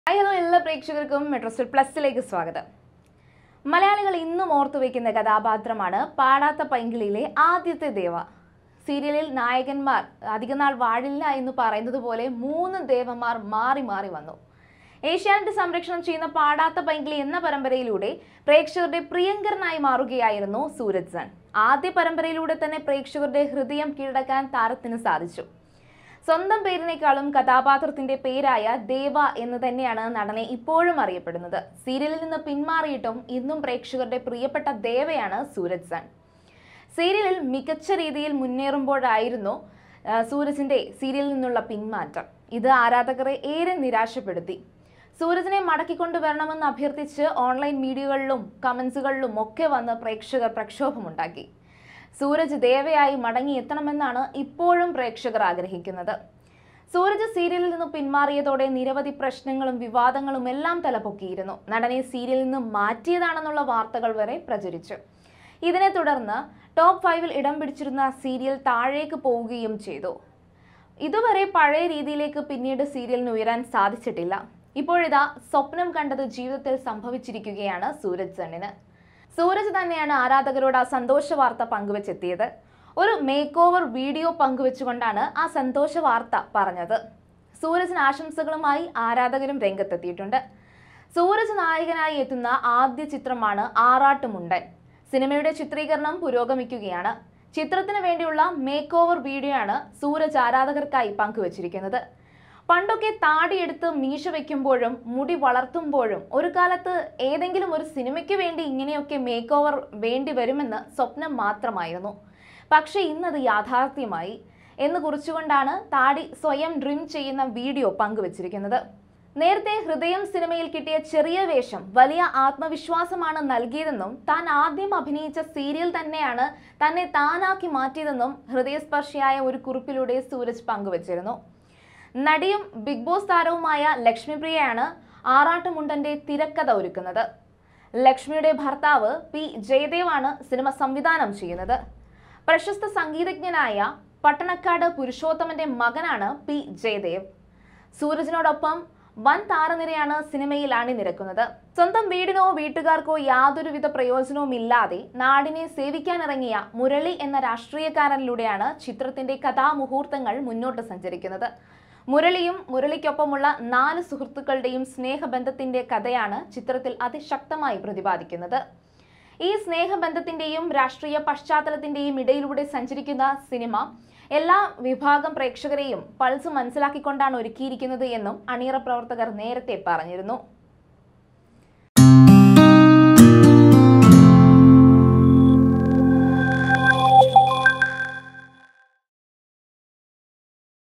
hi hello എല്ലാ പ്രേക്ഷകർക്കും മെട്രോസ്റ്റർ പ്ലസിലേക്ക് സ്വാഗതം മലയാളികൾ ഇന്നും ഓർത്തു വയ്ക്കുന്ന കഥാപാത്രമാണ് പാടാത്ത പൈങ്കിളിയിലെ ആദ്യത്തെ ദേവ സീരിയലിൽ നായകന്മാർ അധികനാൾ വാഴില്ല എന്ന് പറയുന്നത് പോലെ മൂന്ന് ദേവന്മാർ മാറി മാറി വന്നു ഏഷ്യാനെറ്റ് സംരക്ഷണം ചെയ്യുന്ന പാടാത്ത പൈങ്കിളി എന്ന പരമ്പരയിലൂടെ പ്രേക്ഷകരുടെ പ്രിയങ്കരനായി മാറുകയായിരുന്നു സൂരജ് സൺ ആദ്യ പരമ്പരയിലൂടെ തന്നെ പ്രേക്ഷകരുടെ ഹൃദയം കീഴടക്കാൻ താരത്തിന് സാധിച്ചു സ്വന്തം പേരിനേക്കാളും കഥാപാത്രത്തിന്റെ പേരായ ദേവ എന്ന് തന്നെയാണ് നടനെ ഇപ്പോഴും അറിയപ്പെടുന്നത് സീരിയലിൽ നിന്ന് പിന്മാറിയിട്ടും ഇന്നും പ്രേക്ഷകരുടെ പ്രിയപ്പെട്ട ദേവയാണ് സൂരജ് സൺ സീരിയലിൽ മികച്ച രീതിയിൽ മുന്നേറുമ്പോഴായിരുന്നു ആ, സൂരജിന്റെ സീരിയലിൽ നിന്നുള്ള പിന്മാറ്റം ഇത് ആരാധകരെ ഏറെ നിരാശപ്പെടുത്തി സൂരജിനെ മടക്കിക്കൊണ്ടുവരണമെന്ന് അഭ്യർത്ഥിച്ച് ഓൺലൈൻ മീഡിയകളിലും കമന്റ്സുകളിലും ഒക്കെ വന്ന് പ്രേക്ഷകർ പ്രക്ഷോഭമുണ്ടാക്കി സൂരജ് ദേവയായി മടങ്ങിയെത്തണമെന്നാണ് ഇപ്പോഴും പ്രേക്ഷകർ ആഗ്രഹിക്കുന്നത് സൂരജ് സീരിയലിൽ നിന്ന് പിന്മാറിയതോടെ നിരവധി പ്രശ്നങ്ങളും വിവാദങ്ങളും എല്ലാം തലപൊക്കിയിരുന്നു നടനെ സീരിയലിൽ നിന്ന് മാറ്റിയതാണെന്നുള്ള വാർത്തകൾ വരെ പ്രചരിച്ചു ഇതിനെ തുടർന്ന് ടോപ്പ് ഫൈവിൽ ഇടം പിടിച്ചിരുന്ന സീരിയൽ താഴേക്ക് പോവുകയും ചെയ്തു ഇതുവരെ പഴയ രീതിയിലേക്ക് പിന്നീട് സീരിയലിന് ഉയരാൻ സാധിച്ചിട്ടില്ല ഇപ്പോഴിതാ സ്വപ്നം കണ്ടത് ജീവിതത്തിൽ സംഭവിച്ചിരിക്കുകയാണ് സൂരജ് സണ്ണിന് സൂരജ് തന്നെയാണ് ആരാധകരോട് ആ സന്തോഷ വാർത്ത പങ്കുവച്ചെത്തിയത് ഒരു മേക്ക് ഓവർ വീഡിയോ പങ്കുവെച്ചുകൊണ്ടാണ് ആ സന്തോഷ വാർത്ത പറഞ്ഞത് സൂരജിന് ആശംസകളുമായി ആരാധകരും രംഗത്തെത്തിയിട്ടുണ്ട് സൂരജ് നായകനായി എത്തുന്ന ആദ്യ ചിത്രമാണ് ആറാട്ടുമുണ്ടൻ സിനിമയുടെ ചിത്രീകരണം പുരോഗമിക്കുകയാണ് ചിത്രത്തിന് വേണ്ടിയുള്ള മേക്ക് ഓവർ വീഡിയോ ആണ് സൂരജ് ആരാധകർക്കായി പങ്കുവച്ചിരിക്കുന്നത് പണ്ടൊക്കെ താടിയെടുത്ത് മീശ വെക്കുമ്പോഴും മുടി വളർത്തുമ്പോഴും ഒരു കാലത്ത് ഏതെങ്കിലും ഒരു സിനിമയ്ക്ക് വേണ്ടി ഇങ്ങനെയൊക്കെ മേക്ക് ഓവർ വേണ്ടി വരുമെന്ന് സ്വപ്നം മാത്രമായിരുന്നു പക്ഷേ ഇന്നത് യാഥാർത്ഥ്യമായി എന്ന് കുറിച്ചുകൊണ്ടാണ് താടി സ്വയം ഡ്രിം ചെയ്യുന്ന വീഡിയോ പങ്കുവച്ചിരിക്കുന്നത് നേരത്തെ ഹൃദയം സിനിമയിൽ കിട്ടിയ ചെറിയ വേഷം വലിയ ആത്മവിശ്വാസമാണ് നൽകിയതെന്നും താൻ ആദ്യം അഭിനയിച്ച സീരിയൽ തന്നെയാണ് തന്നെ താനാക്കി മാറ്റിയതെന്നും ഹൃദയസ്പർശിയായ ഒരു കുറിപ്പിലൂടെ സൂരജ് പങ്കുവച്ചിരുന്നു നടിയും ബിഗ് ബോസ് താരവുമായ ലക്ഷ്മിപ്രിയയാണ് ആറാട്ടുമുണ്ടന്റെ തിരക്കഥ ഒരുക്കുന്നത് ലക്ഷ്മിയുടെ ഭർത്താവ് പി ജയദേവാണ് സിനിമ സംവിധാനം ചെയ്യുന്നത് പ്രശസ്ത സംഗീതജ്ഞനായ പട്ടണക്കാട് പുരുഷോത്തമന്റെ മകനാണ് പി ജയദേവ് സൂരജിനോടൊപ്പം വൻ താരനിരയാണ് സിനിമയിൽ അണിനിരക്കുന്നത് സ്വന്തം വീടിനോ വീട്ടുകാർക്കോ യാതൊരുവിധ പ്രയോജനവും ഇല്ലാതെ നാടിനെ സേവിക്കാനിറങ്ങിയ മുരളി എന്ന രാഷ്ട്രീയക്കാരനിലൂടെയാണ് ചിത്രത്തിന്റെ കഥാമുഹൂർത്തങ്ങൾ മുന്നോട്ട് സഞ്ചരിക്കുന്നത് മുരളിയും മുരളിക്കൊപ്പമുള്ള നാല് സുഹൃത്തുക്കളുടെയും സ്നേഹബന്ധത്തിന്റെ കഥയാണ് ചിത്രത്തിൽ അതിശക്തമായി പ്രതിപാദിക്കുന്നത് ഈ സ്നേഹബന്ധത്തിന്റെയും രാഷ്ട്രീയ പശ്ചാത്തലത്തിന്റെയും ഇടയിലൂടെ സഞ്ചരിക്കുന്ന സിനിമ എല്ലാ വിഭാഗം പ്രേക്ഷകരെയും പൾസ് മനസ്സിലാക്കിക്കൊണ്ടാണ് ഒരുക്കിയിരിക്കുന്നത് എന്നും അണിയറ പ്രവർത്തകർ നേരത്തെ പറഞ്ഞിരുന്നു